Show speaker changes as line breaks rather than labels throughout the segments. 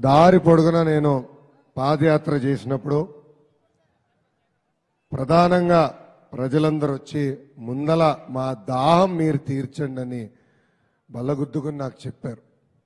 దారి పొడుగున నేను పాదయాత్ర చేసినప్పుడు ప్రధానంగా ప్రజలందరూ వచ్చి ముందల మా దాహం మీరు తీర్చండి అని బల్లగుద్దుకుని నాకు చెప్పారు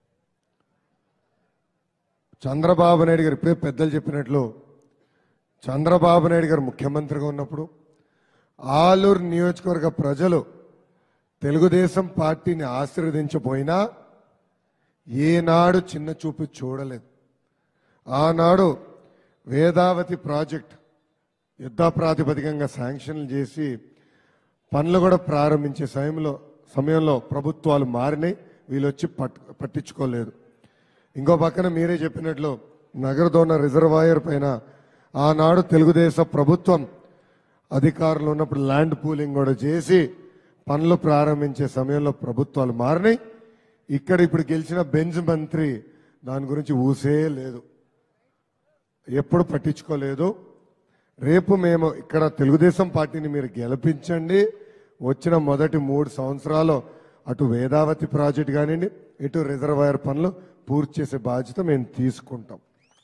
చంద్రబాబు నాయుడు గారు ఇప్పుడే పెద్దలు చెప్పినట్లు చంద్రబాబు నాయుడు గారు ముఖ్యమంత్రిగా ఉన్నప్పుడు ఆలూరు నియోజకవర్గ ప్రజలు తెలుగుదేశం పార్టీని ఆశీర్వదించబోయినా ఏనాడు చిన్న చూపు చూడలేదు ఆనాడు వేదావతి ప్రాజెక్ట్ యుద్ధ ప్రాతిపదికంగా శాంక్షన్లు చేసి పనులు కూడా ప్రారంభించే సమయంలో సమయంలో ప్రభుత్వాలు మారినాయి వీళ్ళు వచ్చి పట్ పట్టించుకోలేదు ఇంకో పక్కన మీరే చెప్పినట్లు నగరదోన రిజర్వాయర్ పైన ఆనాడు తెలుగుదేశం ప్రభుత్వం అధికారులు ఉన్నప్పుడు ల్యాండ్ పూలింగ్ కూడా చేసి పనులు ప్రారంభించే సమయంలో ప్రభుత్వాలు మారినాయి ఇక్కడ ఇప్పుడు గెలిచిన బెంజ్ మంత్రి దాని గురించి ఊసే లేదు ఎప్పుడు పట్టించుకోలేదు రేపు మేము ఇక్కడ తెలుగుదేశం పార్టీని మీరు గెలిపించండి వచ్చిన మొదటి మూడు సంవత్సరాలు అటు వేదావతి ప్రాజెక్ట్ కానివ్వండి ఇటు రిజర్వాయర్ పనులు పూర్తి చేసే బాధ్యత మేము తీసుకుంటాం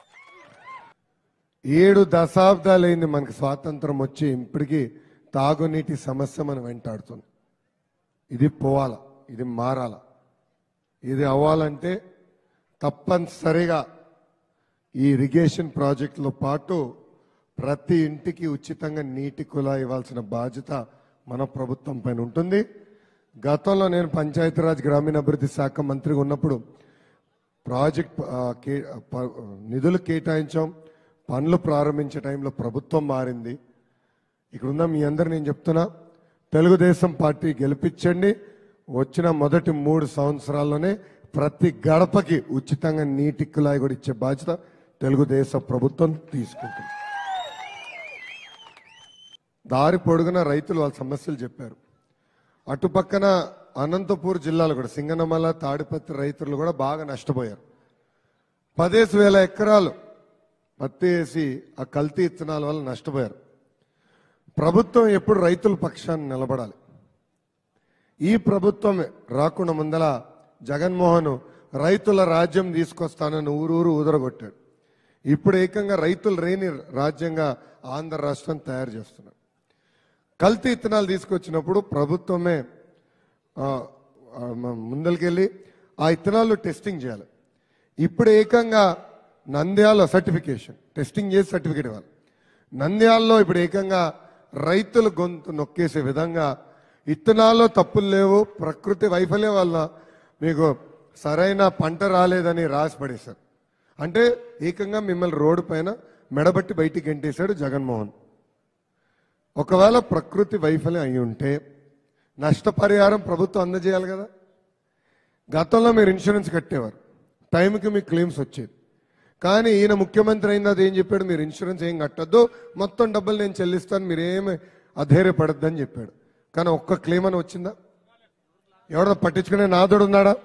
ఏడు దశాబ్దాలైంది మనకి స్వాతంత్రం వచ్చి ఇప్పటికీ తాగునీటి సమస్య మనం వెంటాడుతుంది ఇది పోవాల ఇది మారాల ఇది అవ్వాలంటే తప్పనిసరిగా ఈ ఇరిగేషన్ ప్రాజెక్టులో పాటు ప్రతి ఇంటికి ఉచితంగా నీటి కులా ఇవ్వాల్సిన బాధ్యత మన ప్రభుత్వం పైన ఉంటుంది గతంలో నేను పంచాయతీరాజ్ గ్రామీణాభివృద్ధి శాఖ మంత్రిగా ఉన్నప్పుడు ప్రాజెక్ట్ ఆ, కే- ప- నిధులు కేటాయించాం పనులు ప్రారంభించే టైంలో ప్రభుత్వం మారింది ఇక్కడ ఉన్న మీ అందరు నేను చెప్తున్నా తెలుగుదేశం పార్టీ గెలిపించండి వచ్చిన మొదటి మూడు సంవత్సరాల్లోనే ప్రతి గడపకి ఉచితంగా నీటి కుళాయి కూడా ఇచ్చే బాధ్యత తెలుగుదేశం ప్రభుత్వం తీసుకుంటుంది దారి పొడుగున రైతులు వాళ్ళ సమస్యలు చెప్పారు అటుపక్కన అనంతపూర్ జిల్లాలో కూడా సింగనమల తాడిపత్రి రైతులు కూడా బాగా నష్టపోయారు పదేసి వేల ఎకరాలు పత్తి వేసి ఆ కల్తీ ఇత్తనాల వల్ల నష్టపోయారు ప్రభుత్వం ఎప్పుడు రైతుల పక్షాన్ని నిలబడాలి ఈ ప్రభుత్వం రాకుండా ముందల జగన్మోహన్ రైతుల రాజ్యం తీసుకొస్తానని ఊరూరు ఊదరగొట్టాడు ఇప్పుడు ఏకంగా రైతులు లేని రాజ్యంగా ఆంధ్ర రాష్ట్రం తయారు చేస్తున్నారు కల్తీ ఇత్తనాలు తీసుకొచ్చినప్పుడు ప్రభుత్వమే ఆ, ఆ, మ- ముందరికెళ్ళి ఆ ఇత్తనాలు టెస్టింగ్ చేయాలి ఇప్పుడు ఏకంగా నంద్యాల సర్టిఫికేషన్ టెస్టింగ్ చేసి సర్టిఫికేట్ ఇవ్వాలి నంద్యాలలో ఇప్పుడు ఏకంగా రైతుల గొంతు నొక్కేసే విధంగా ఇత్తనాల్లో తప్పులు లేవు ప్రకృతి వైఫల్యం వల్ల మీకు సరైన పంట రాలేదని రాసి పడేశారు అంటే ఏకంగా మిమ్మల్ని రోడ్డు పైన మెడబట్టి బయటికి గెంటేశాడు జగన్మోహన్ ఒకవేళ ప్రకృతి వైఫల్యం అయి ఉంటే నష్టపరిహారం ప్రభుత్వం అందజేయాలి కదా గతంలో మీరు ఇన్సూరెన్స్ కట్టేవారు టైంకి మీకు క్లెయిమ్స్ వచ్చేది కానీ ఈయన ముఖ్యమంత్రి అయిన అది ఏం చెప్పాడు మీరు ఇన్సూరెన్స్ ఏం కట్టద్దు మొత్తం డబ్బులు నేను చెల్లిస్తాను మీరు ఏమి అధైర్యపడద్దని చెప్పాడు కానీ ఒక్క క్లెయిమ్ అని వచ్చిందా ఎవడో పట్టించుకునే నాదుడు ఉన్నాడా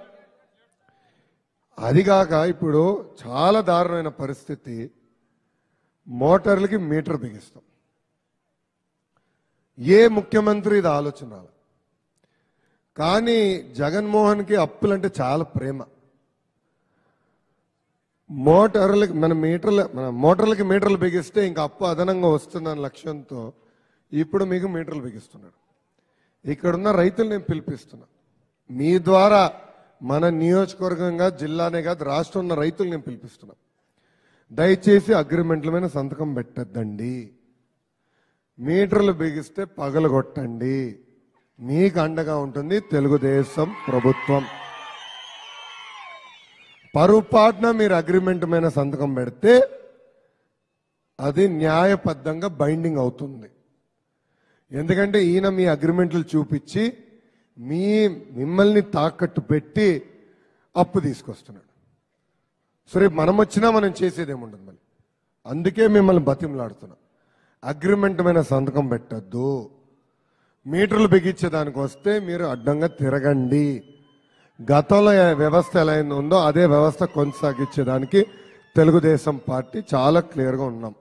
అదిగాక ఇప్పుడు చాలా దారుణమైన పరిస్థితి మోటార్లకి మీటర్ బిగిస్తాం ఏ ముఖ్యమంత్రి ఇది ఆలోచన రాలే. కానీ జగన్మోహన్కి అప్పులంటే చాలా ప్రేమ మోటార్లకి మన మీటర్ల మన మోటార్లకి మీటర్లు బిగిస్తే ఇంకా అప్పు అదనంగా వస్తుందన్న లక్ష్యంతో ఇప్పుడు మీకు మీటర్లు బిగిస్తున్నాడు ఇక్కడున్న రైతులు నేను పిలిపిస్తున్నా మీ ద్వారా మన నియోజకవర్గంగా జిల్లానే కాదు రాష్ట్రం ఉన్న రైతులు నేను పిలిపిస్తున్నా దయచేసి అగ్రిమెంట్ల మీద సంతకం పెట్టద్దండి మీటర్లు బిగిస్తే పగలగొట్టండి మీకు అండగా ఉంటుంది తెలుగుదేశం ప్రభుత్వం పరుపాటున మీరు అగ్రిమెంట్ మీద సంతకం పెడితే అది న్యాయబద్ధంగా బైండింగ్ అవుతుంది ఎందుకంటే ఈయన మీ అగ్రిమెంట్లు చూపించి మీ మిమ్మల్ని తాకట్టు పెట్టి అప్పు తీసుకొస్తున్నాడు సో రేపు మనం వచ్చినా మనం చేసేది ఏముండదు మళ్ళీ అందుకే మిమ్మల్ని బతిమలాడుతున్నాం అగ్రిమెంట్ మీద సంతకం పెట్టద్దు మీటర్లు బిగించేదానికి వస్తే మీరు అడ్డంగా తిరగండి గతంలో ఏ వ్యవస్థ ఎలా అయింది ఉందో అదే వ్యవస్థ కొనసాగించేదానికి తెలుగుదేశం పార్టీ చాలా క్లియర్గా ఉన్నాం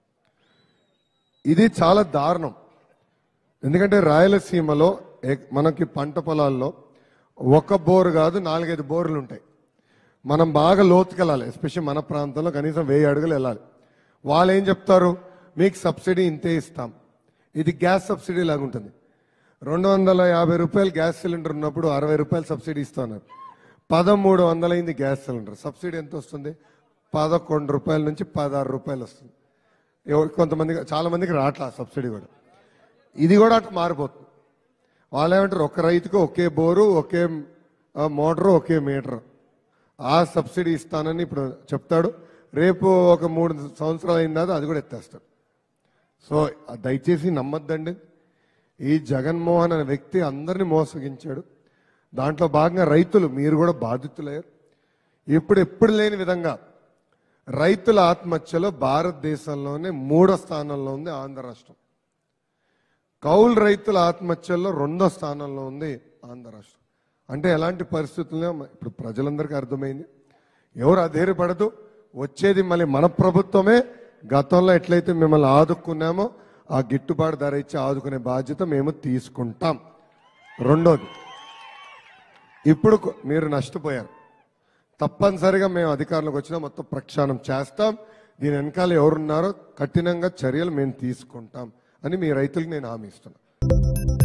ఇది చాలా దారుణం ఎందుకంటే రాయలసీమలో ఏ- మనకి పంట పొలాల్లో ఒక బోరు కాదు నాలుగైదు బోర్లు ఉంటాయి మనం బాగా లోతుకెళ్ళాలి ఎస్పెషల్లీ మన ప్రాంతంలో కనీసం వెయ్యి అడుగులు వెళ్ళాలి వాళ్ళు ఏం చెప్తారు మీకు సబ్సిడీ ఇంతే ఇస్తాం ఇది గ్యాస్ సబ్సిడీ లాగా ఉంటుంది రెండు వందల యాభై రూపాయలు గ్యాస్ సిలిండర్ ఉన్నప్పుడు అరవై రూపాయలు సబ్సిడీ ఇస్తున్నారు పదమూడు వందలైంది గ్యాస్ సిలిండర్ సబ్సిడీ ఎంత వస్తుంది పదకొండు రూపాయల నుంచి పదహారు రూపాయలు వస్తుంది ఎవరు కొంతమందికి చాలా మందికి రావట్లా సబ్సిడీ కూడా ఇది కూడా అటు మారిపోతుంది వాళ్ళు ఏమంటారు ఒక రైతుకు ఒకే బోరు ఒకే ఆ, మోటారు ఒకే మీటర్ ఆ సబ్సిడీ ఇస్తానని ఇప్పుడు చెప్తాడు రేపు ఒక మూడు సంవత్సరాలు అయిన తర్వాత అది కూడా ఎత్తేస్తాడు సో ఆ దయచేసి నమ్మద్దండి ఈ జగన్మోహన్ అనే వ్యక్తి అందరినీ మోసగించాడు దాంట్లో భాగంగా రైతులు మీరు కూడా బాధితులయ్యారు ఇప్పుడు ఎప్పుడు లేని విధంగా రైతుల ఆత్మహత్యలో భారతదేశంలోనే మూడో స్థానంలో ఉంది ఆంధ్ర రాష్ట్రం కౌలు రైతుల ఆత్మహత్యల్లో రెండో స్థానంలో ఉంది ఆంధ్ర రాష్ట్రం అంటే ఎలాంటి పరిస్థితుల్లో ఇప్పుడు ప్రజలందరికీ అర్థమైంది ఎవరు అధైర్యపడదు వచ్చేది మళ్ళీ మన ప్రభుత్వమే గతంలో ఎట్లయితే మిమ్మల్ని ఆదుకున్నామో ఆ గిట్టుబాటు ధర ఇచ్చి ఆదుకునే బాధ్యత మేము తీసుకుంటాం రెండోది ఇప్పుడు కొ- మీరు నష్టపోయారు తప్పనిసరిగా మేము అధికారంలోకి వచ్చినా మొత్తం ప్రక్షాళన చేస్తాం దీని వెనకాల ఎవరున్నారో కఠినంగా చర్యలు మేము తీసుకుంటాం అని మీ రైతులకు నేను హామీ ఇస్తున్నాను